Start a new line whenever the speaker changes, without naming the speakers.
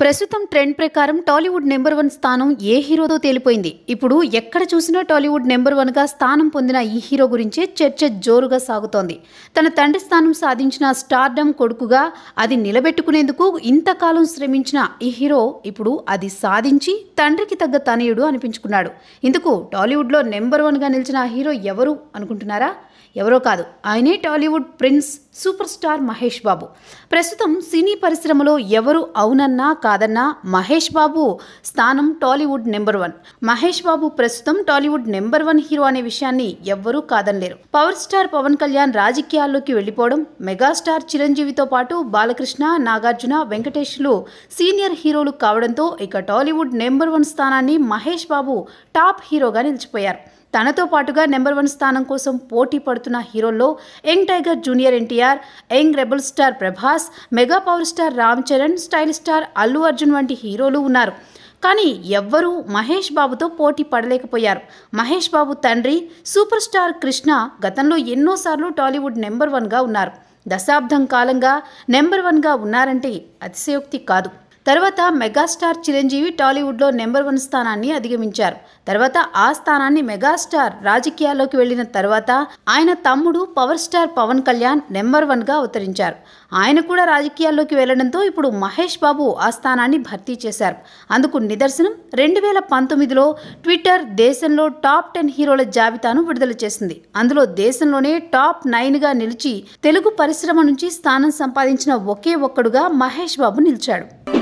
ప్రస్తుతం ట్రెండ్ ప్రకారం Tollywood number one స్థానం ఏ హీరోతో తేలిపోయింది ఇప్పుడు ఎక్కడ చూసినా టాలీవుడ్ నెంబర్ వన్గా స్థానం పొందిన ఈ హీరో గురించే చర్చ జోరుగా సాగుతోంది తన తండ్రి స్థానం సాధించిన స్టార్డమ్ కొడుకుగా అది నిలబెట్టుకునేందుకు ఇంతకాలం శ్రమించిన ఈ హీరో ఇప్పుడు అది సాధించి తండ్రికి తగ్గ తనయుడు అనిపించుకున్నాడు ఇందుకు టాలీవుడ్లో నెంబర్ వన్గా నిలిచిన ఆ హీరో ఎవరు అనుకుంటున్నారా ఎవరో కాదు ఆయనే Tollywood prince super star Mahesh Babu ప్రస్తుతం సినీ పరిశ్రమలో ఎవరు అవునన్నా కాదన్నా మహేష్ బాబు స్థానం Tollywood number one Mahesh Babu ప్రస్తుతం టాలీవుడ్ నెంబర్ వన్ హీరో అనే విషయాన్ని ఎవ్వరూ కాదనలేరు పవర్ స్టార్ పవన్ కళ్యాణ్ రాజకీయాల్లోకి వెళ్లిపోవడం మెగాస్టార్ చిరంజీవితో పాటు బాలకృష్ణ నాగార్జున వెంకటేష్లు సీనియర్ హీరోలు కావడంతో ఇక టాలీవుడ్ నెంబర్ వన్ స్థానాన్ని మహేష్ బాబు టాప్ హీరోగా నిలిచిపోయారు తనతో పాటుగా నెంబర్ వన్ స్థానం కోసం పోటీ పడుతున్న హీరోల్లో young tiger junior NTR young rebel star Prabhas mega power star Ram Charan style star Allu Arjun వంటి హీరోలు ఉన్నారు కానీ ఎవ్వరూ మహేష్ బాబుతో పోటీ పడలేకపోయారు మహేష్ బాబు తండ్రి సూపర్ స్టార్ కృష్ణ గతంలో ఎన్నోసార్లు టాలీవుడ్ నెంబర్ వన్గా ఉన్నారు దశాబ్దం కాలంగా నెంబర్ వన్గా ఉన్నారంటే అతిశయోక్తి కాదు తర్వాత మెగాస్టార్ చిరంజీవి టాలీవుడ్లో నెంబర్ వన్ స్థానాన్ని అధిగమించారు తర్వాత ఆ స్థానాన్ని మెగాస్టార్ రాజకీయాల్లోకి వెళ్లిన తర్వాత ఆయన తమ్ముడు power star Pawan Kalyan number వన్గా అవతరించారు ఆయన కూడా రాజకీయాల్లోకి వెళ్లడంతో ఇప్పుడు మహేష్ బాబు ఆ స్థానాన్ని భర్తీ చేశారు అందుకు నిదర్శనం రెండు వేల పంతొమ్మిదిలో ట్విట్టర్ దేశంలో టాప్ టెన్ హీరోల జాబితాను విడుదల చేసింది అందులో దేశంలోనే టాప్ నైన్గా నిలిచి తెలుగు పరిశ్రమ నుంచి స్థానం సంపాదించిన ఒకే ఒక్కడుగా మహేష్ బాబు నిలిచాడు